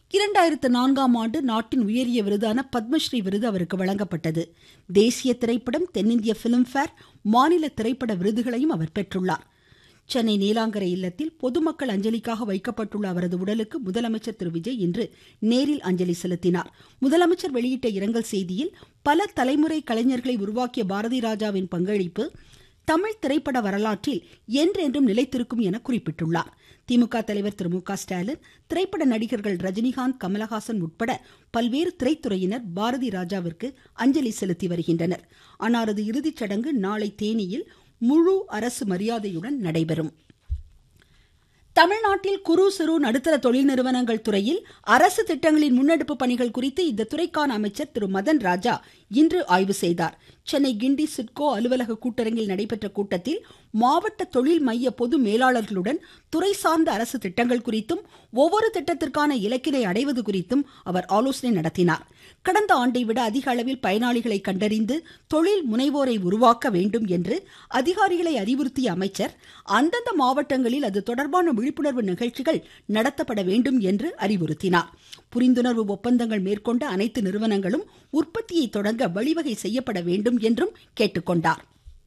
இரண்டாயிரத்து நான்காம் ஆண்டு நாட்டின் உயரிய விருதான பத்மஸ்ரீ விருது அவருக்கு வழங்கப்பட்டது தேசிய திரைப்படம் தென்னிந்திய பிலிம்பேர் மாநில திரைப்பட விருதுகளையும் அவர் பெற்றுள்ளார் சென்னை நீலாங்கரை இல்லத்தில் பொதுமக்கள் அஞ்சலிக்காக வைக்கப்பட்டுள்ள அவரது உடலுக்கு முதலமைச்சர் திரு விஜய் இன்று நேரில் அஞ்சலி செலுத்தினார் முதலமைச்சர் வெளியிட்ட இரங்கல் செய்தியில் பல தலைமுறை கலைஞர்களை உருவாக்கிய பாரதி ராஜாவின் பங்களிப்பு தமிழ் திரைப்பட வரலாற்றில் என்றென்றும் நிலைத்திருக்கும் என குறிப்பிட்டுள்ளார் திமுக தலைவர் திரு மு க ஸ்டாலின் திரைப்பட நடிகர்கள் ரஜினிகாந்த் கமலஹாசன் உட்பட பல்வேறு திரைத்துறையினர் பாரதி ராஜாவிற்கு அஞ்சலி செலுத்தி வருகின்றனர் அன்னாரது இறுதிச் சடங்கு நாளை தேனியில் முழு அரசு மரியாதையுடன் நடைபெறும் தமிழ்நாட்டில் குறு சிறு நடுத்தர தொழில் நிறுவனங்கள் துறையில் அரசு திட்டங்களின் முன்னெடுப்பு பணிகள் குறித்து இந்த துறைக்கான அமைச்சர் திரு மதன் ராஜா இன்று ஆய்வு செய்தார் சென்னை கிண்டி சிட்கோ அலுவலக கூட்டரங்கில் நடைபெற்ற கூட்டத்தில் மாவட்ட தொழில் மைய பொது மேலாளர்களுடன் துறை சார்ந்த அரசு திட்டங்கள் குறித்தும் ஒவ்வொரு திட்டத்திற்கான இலக்கினை அடைவது குறித்தும் அவர் ஆலோசனை நடத்தினார் கடந்த ஆண்டை விட அதிக அளவில் பயனாளிகளை கண்டறிந்து தொழில் முனைவோரை உருவாக்க வேண்டும் என்று அதிகாரிகளை அறிவுறுத்திய அமைச்சர் அந்தந்த மாவட்டங்களில் அது தொடர்பான விழிப்புணர்வு நிகழ்ச்சிகள் நடத்தப்பட வேண்டும் என்று அறிவுறுத்தினார் புரிந்துணர்வு ஒப்பந்தங்கள் மேற்கொண்ட அனைத்து நிறுவனங்களும் உற்பத்தியை தொடங்க வழிவகை செய்யப்பட வேண்டும் என்றும் கேட்டுக்கொண்டார்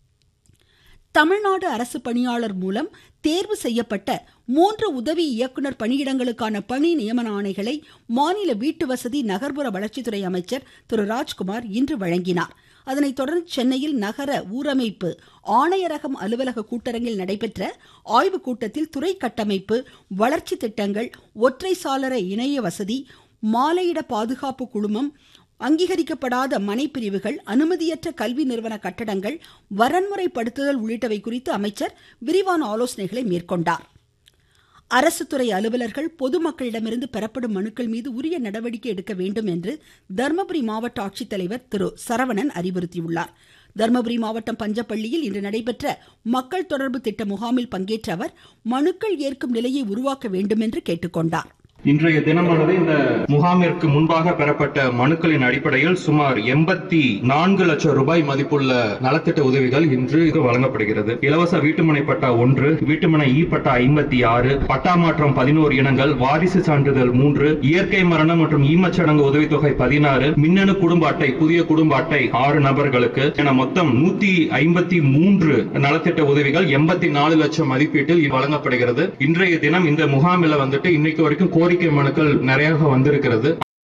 தமிழ்நாடு அரசு பணியாளர் மூலம் தேர்வு செய்யப்பட்ட மூன்று உதவி இயக்குனர் பணியிடங்களுக்கான பணி நியமன ஆணைகளை மாநில வீட்டு வசதி நகர்ப்புற வளர்ச்சித்துறை அமைச்சர் திரு ராஜ்குமார் இன்று வழங்கினார் அதனைத் தொடர்ந்து சென்னையில் நகர ஊரமைப்பு ஆணையரகம் அலுவலக கூட்டரங்கில் நடைபெற்ற ஆய்வுக் கூட்டத்தில் துறை கட்டமைப்பு வளர்ச்சி திட்டங்கள் ஒற்றை சாளர இணைய வசதி மாலையிட பாதுகாப்பு குழுமம் அங்கீகரிக்கப்படாத மனைப்பிரிவுகள் அனுமதியற்ற கல்வி நிறுவன கட்டடங்கள் வரன்முறைப்படுத்துதல் உள்ளிட்டவை குறித்து அமைச்சர் விரிவான ஆலோசனைகளை மேற்கொண்டார் அரசு துறை அலுவலர்கள் பொதுமக்களிடமிருந்து பெறப்படும் மனுக்கள் மீது உரிய நடவடிக்கை எடுக்க வேண்டும் என்று தருமபுரி மாவட்ட ஆட்சித்தலைவர் திரு சரவணன் அறிவுறுத்தியுள்ளார் தருமபுரி மாவட்டம் பஞ்சப்பள்ளியில் இன்று நடைபெற்ற மக்கள் தொடர்பு திட்ட முகாமில் பங்கேற்ற அவர் மனுக்கள் ஏற்கும் நிலையை உருவாக்க வேண்டும் என்று கேட்டுக்கொண்டார் இன்றைய தினமானது இந்த முகாமிற்கு முன்பாக பெறப்பட்ட மனுக்களின் அடிப்படையில் சுமார் எண்பத்தி நான்கு லட்சம் ரூபாய் மதிப்புள்ள நலத்திட்ட உதவிகள் இன்று இது வழங்கப்படுகிறது இலவச வீட்டுமனை பட்டா ஒன்று வீட்டுமனை இ பட்டா ஐம்பத்தி ஆறு பட்டா மாற்றம் பதினோரு இனங்கள் வாரிசு சான்றிதழ் மூன்று இயற்கை மரணம் மற்றும் ஈமச்சடங்கு உதவித்தொகை பதினாறு மின்னணு குடும்ப அட்டை புதிய குடும்ப அட்டை ஆறு நபர்களுக்கு என மொத்தம் நூத்தி ஐம்பத்தி மூன்று நலத்திட்ட உதவிகள் எண்பத்தி நாலு லட்சம் மதிப்பீட்டில் வழங்கப்படுகிறது இன்றைய தினம் இந்த முகாமில் வந்துட்டு இன்னைக்கு வரைக்கும் கோரிக்கை மனுக்கள் நிறைய வந்திருக்கிறது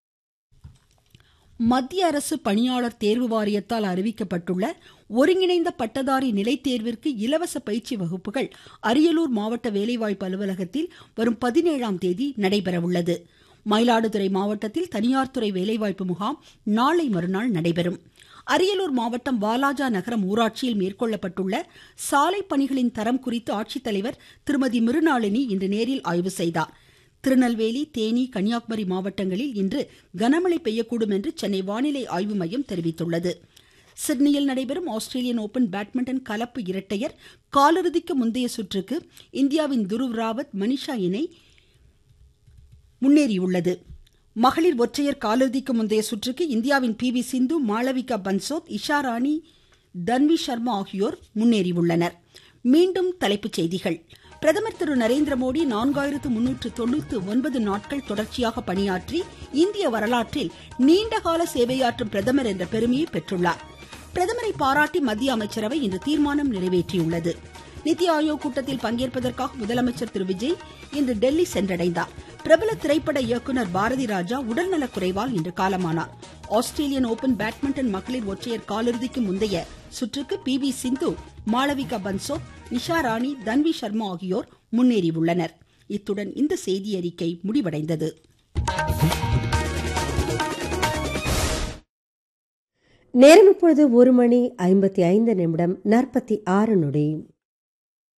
மத்திய அரசு பணியாளர் தேர்வு வாரியத்தால் அறிவிக்கப்பட்டுள்ள ஒருங்கிணைந்த பட்டதாரி நிலைத் தேர்விற்கு இலவச பயிற்சி வகுப்புகள் அரியலூர் மாவட்ட வேலைவாய்ப்பு அலுவலகத்தில் வரும் பதினேழாம் தேதி நடைபெறவுள்ளது மயிலாடுதுறை மாவட்டத்தில் தனியார் துறை வேலைவாய்ப்பு முகாம் நாளை மறுநாள் நடைபெறும் அரியலூர் மாவட்டம் வாலாஜா நகரம் ஊராட்சியில் மேற்கொள்ளப்பட்டுள்ள சாலை பணிகளின் தரம் குறித்து ஆட்சித்தலைவர் திருமதி மிருநாளினி இன்று நேரில் ஆய்வு செய்தார் திருநெல்வேலி தேனி கன்னியாகுமரி மாவட்டங்களில் இன்று கனமழை பெய்யக்கூடும் என்று சென்னை வானிலை ஆய்வு மையம் தெரிவித்துள்ளது சிட்னியில் நடைபெறும் ஆஸ்திரேலியன் ஓபன் பேட்மிண்டன் கலப்பு இரட்டையர் காலிறுதிக்கு முந்தைய சுற்றுக்கு இந்தியாவின் துருவ் ராவத் மனிஷா இணை முன்னேறியுள்ளது மகளிர் ஒற்றையர் காலிறுதிக்கு முந்தைய சுற்றுக்கு இந்தியாவின் பி வி சிந்து மாளவிகா பன்சோத் இஷா ராணி தன்வி சர்மா ஆகியோர் முன்னேறியுள்ளனர் மீண்டும் தலைப்புச் செய்திகள் பிரதமர் திரு நரேந்திர மோடி நான்காயிரத்து முன்னூற்று தொண்ணூற்று ஒன்பது நாட்கள் தொடர்ச்சியாக பணியாற்றி இந்திய வரலாற்றில் நீண்டகால சேவையாற்றும் பிரதமர் என்ற பெருமையை பெற்றுள்ளார் பிரதமரை பாராட்டி மத்திய அமைச்சரவை இன்று தீர்மானம் நிறைவேற்றியுள்ளது நித்தி ஆயோக் கூட்டத்தில் பங்கேற்பதற்காக முதலமைச்சர் திரு விஜய் இன்று டெல்லி சென்றடைந்தார் பிரபல திரைப்பட இயக்குனர் பாரதி ராஜா உடல்நலக் குறைவால் இன்று காலமானார் ஆஸ்திரேலியன் ஓபன் பேட்மிண்டன் மகளிர் ஒற்றையர் காலிறுதிக்கு முந்தைய சுற்றுக்கு பி வி சிந்து மாளவிகா பன்சோத் நிஷா ராணி தன்வி சர்மா ஆகியோர் முன்னேறியுள்ளனர் இத்துடன் இந்த செய்தியறிக்கை முடிவடைந்தது நேரம் இப்பொழுது ஒரு மணி ஐம்பத்தி ஐந்து நிமிடம் நாற்பத்தி ஆறு நொடி